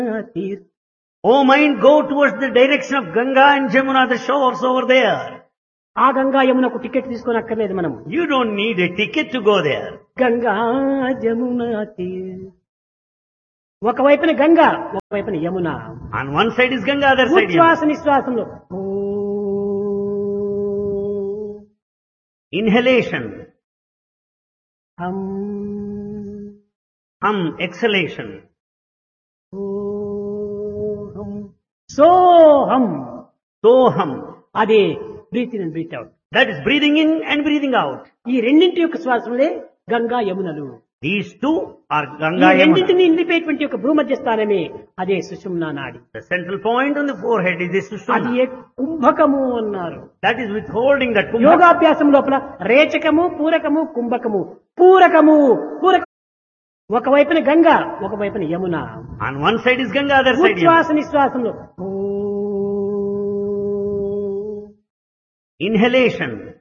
తీర్ Oh mind, go towards the direction of Ganga and Jamuna, the shores over there. ఆ Ganga యమునకు ticket తీసుకొని అక్కర్లేదు మనం You don't need a ticket to go there. Ganga Jamuna తీర్ ఒకవైపున గంగా ఒకవైపున Yamuna On one side is Ganga, other side ఉచ్ఛ్వాస Yamuna. నిశ్వాసంలో ఓ Inhalation, హం hum, exhalation. సోహం సోహం Soham. అదే breathe in breathe out That is breathing in and breathing out. ఈ రెండింటి యొక్క శ్వాసములే గంగా యమునలు These two are ఈ Ganga Yamuna. రెండింటిని నిలిపేటువంటి యొక్క భూమధ్య స్థానమే అదే సుషుమ్నా నాడి The central point on the forehead is the అది Sushumna. ఏ కుంభకము అన్నారు That is withholding that kumbha. యోగాభ్యాసం లోపల రేచకము పూరకము కుంభకము పూరకము పూరక ఒకవైపున గంగా ఒకవైపున Yamuna On one side is Ganga, other side Yamuna. ఉచ్ఛ్వాస నిశ్వాసంలో ఓ Inhalation,